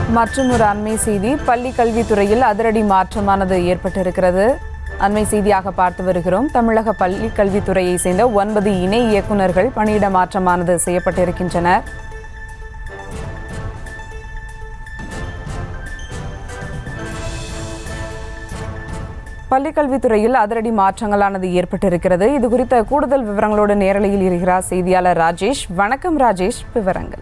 மற்றும் ஒரு அண்மை செய்தி பள்ளி கல்வித்துறையில் அதிரடி மாற்றமானது ஏற்பட்டிருக்கிறது அண்மை செய்தியாக பார்த்து வருகிறோம் தமிழக பள்ளி கல்வித்துறையை சேர்ந்த ஒன்பது இணை இயக்குநர்கள் பணியிட மாற்றமானது செய்யப்பட்டிருக்கின்றனர் பள்ளிக்கல்வித்துறையில் அதிரடி மாற்றங்களானது ஏற்பட்டிருக்கிறது இது குறித்த கூடுதல் விவரங்களோடு நேரலையில் இருக்கிறார் செய்தியாளர் ராஜேஷ் வணக்கம் ராஜேஷ் விவரங்கள்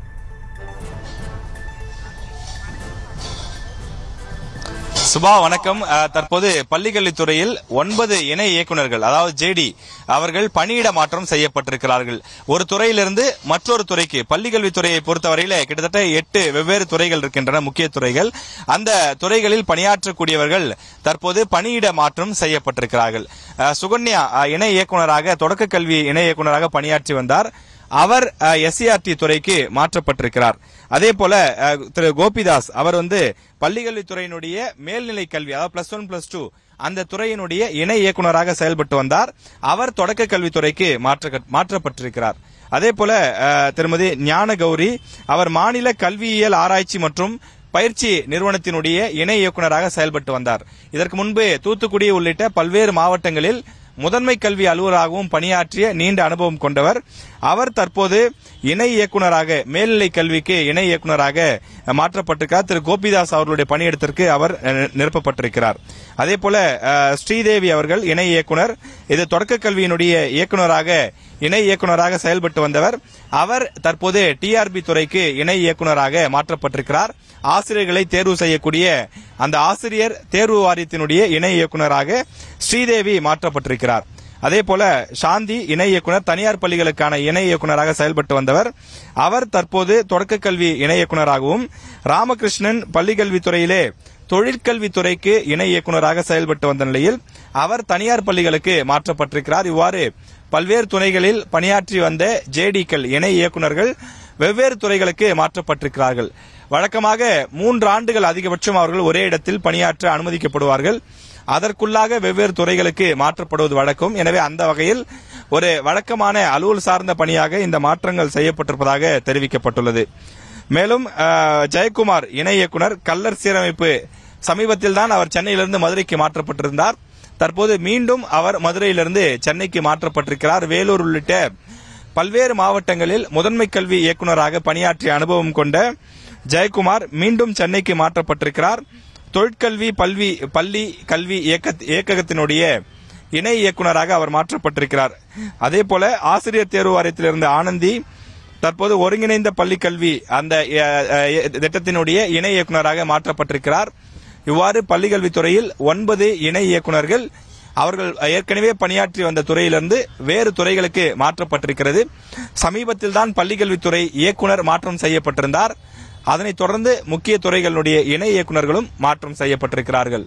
சுபா வணக்கம் அஹ், தற்போது பள்ளிக்கல்வித்துறையில் ஒன்பது இணை இயக்குனர்கள் அதாவது ஜேடி அவர்கள் பணியிட மாற்றம் செய்யப்பட்டிருக்கிறார்கள் ஒரு துறையிலிருந்து மற்றொரு துறைக்கு பள்ளிக்கல்வித்துறையை பொறுத்தவரையில கிட்டத்தட்ட எட்டு வெவ்வேறு துறைகள் இருக்கின்றன முக்கிய துறைகள் அந்த துறைகளில் பணியாற்றக்கூடியவர்கள் தற்போது பணியிட மாற்றம் செய்யப்பட்டிருக்கிறார்கள் அஹ், சுகன்யா அஹ், இணை இயக்குனராக தொடக்க கல்வி இணை இயக்குனராக பணியாற்றி வந்தார் அவர் எஸ்சிஆர்டி துறைக்கு மாற்றப்பட்டிருக்கிறார் அதே போல அஹ், திரு கோபிதாஸ் அவர் வந்து பள்ளிக்கல்வித்துறையினுடைய மேல்நிலை கல்வி அதாவது பிளஸ் ஒன் பிளஸ் டூ அந்த துறையினுடைய இணை இயக்குனராக செயல்பட்டு வந்தார் அவர் தொடக்க கல்வித்துறைக்கு மாற்ற மாற்றப்பட்டிருக்கிறார் அதே போல அஹ், திருமதி ஞான கௌரி அவர் மாநில கல்வியியல் ஆராய்ச்சி மற்றும் பயிற்சி நிறுவனத்தினுடைய இணை இயக்குனராக செயல்பட்டு வந்தார் இதற்கு முன்பு தூத்துக்குடி உள்ளிட்ட பல்வேறு மாவட்டங்களில் முதன்மை கல்வி அலுவலராகவும் பணியாற்றிய நீண்ட அனுபவம் கொண்டவர் அவர் தற்போது இணை இயக்குனராக மேல்நிலை கல்விக்கு இணை இயக்குனராக மாற்றப்பட்டிருக்கிறார் திரு கோபிதாஸ் அவர்களுடைய பணியிடத்திற்கு அவர் அஹ், நிரப்பப்பட்டிருக்கிறார் அதே போல அஹ், ஸ்ரீதேவி அவர்கள் இணை இயக்குனர் இது தொடக்க கல்வியினுடைய இயக்குனராக இணை இயக்குனராக செயல்பட்டு வந்தவர் அவர் தற்போது டிஆர்பி துறைக்கு இணை இயக்குனராக மாற்றப்பட்டிருக்கிறார் ஆசிரியர்களை தேர்வு செய்யக்கூடிய அந்த ஆசிரியர் தேர்வு வாரியத்தினுடைய இணை இயக்குனராக ஸ்ரீதேவி மாற்றப்பட்டிருக்கிறார் அதே போல சாந்தி இணை இயக்குனர் தனியார் பள்ளிகளுக்கான இணை இயக்குனராக செயல்பட்டு வந்தவர் அவர் தற்போது தொடக்க கல்வி இணை இயக்குனராகவும் ராமகிருஷ்ணன் பள்ளிக்கல்வித்துறையிலே தொழிற்கல்வித்துறைக்கு இணை இயக்குனராக செயல்பட்டு வந்த நிலையில் அவர் தனியார் பள்ளிகளுக்கு மாற்றப்பட்டிருக்கிறார் இவ்வாறு பல்வேறு துறைகளில் பணியாற்றி வந்த ஜேடிக்கள் இணை இயக்குனர்கள் வெவ்வேறு துறைகளுக்கு மாற்றப்பட்டிருக்கிறார்கள் வழக்கமாக மூன்று ஆண்டுகள் அதிகபட்சம் அவர்கள் ஒரே இடத்தில் பணியாற்ற அனுமதிக்கப்படுவார்கள் அதற்குள்ளாக வெவ்வேறு துறைகளுக்கு மாற்றப்படுவது வழக்கம் எனவே அந்த வகையில் ஒரு வழக்கமான அலுவல் சார்ந்த பணியாக இந்த மாற்றங்கள் செய்யப்பட்டிருப்பதாக தெரிவிக்கப்பட்டுள்ளது மேலும் அஹ், ஜெயக்குமார் இணை இயக்குனர் கல்லர் சீரமைப்பு சமீபத்தில் தான் அவர் சென்னையிலிருந்து மதுரைக்கு மாற்றப்பட்டிருந்தார் தற்போது மீண்டும் அவர் மதுரையிலிருந்து சென்னைக்கு மாற்றப்பட்டிருக்கிறார் வேலூர் உள்ளிட்ட பல்வேறு மாவட்டங்களில் முதன்மை கல்வி இயக்குனராக பணியாற்றிய அனுபவம் கொண்ட ஜெயக்குமார் மீண்டும் சென்னைக்கு மாற்றப்பட்டிருக்கிறார் தொழிற்கல்வி பல்வி பள்ளி கல்வி இயக்க இயக்ககத்தினுடைய இணை இயக்குனராக அவர் மாற்றப்பட்டிருக்கிறார் அதே போல ஆசிரியர் தேர்வு வாரியத்தில் இருந்த ஆனந்தி தற்போது ஒருங்கிணைந்த பள்ளி கல்வி அந்த அஹ், அஹ், திட்டத்தினுடைய இணை இயக்குனராக மாற்றப்பட்டிருக்கிறார் இவ்வாறு பள்ளிக்கல்வித்துறையில் ஒன்பது இணை இயக்குனர்கள் அவர்கள் ஏற்கனவே பணியாற்றி வந்த துறையிலிருந்து வேறு துறைகளுக்கு மாற்றப்பட்டிருக்கிறது சமீபத்தில் தான் பள்ளிக்கல்வித்துறை இயக்குனர் மாற்றம் செய்யப்பட்டிருந்தார் அதனைத் தொடர்ந்து முக்கிய துறைகளுடைய இணை இயக்குனர்களும் மாற்றம் செய்யப்பட்டிருக்கிறார்கள்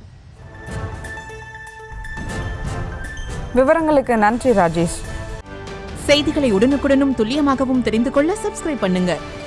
விவரங்களுக்கு நன்றி ராஜேஷ் செய்திகளை உடனுக்குடனும் துல்லியமாகவும் தெரிந்து கொள்ள சப்ஸ்கிரைப் பண்ணுங்க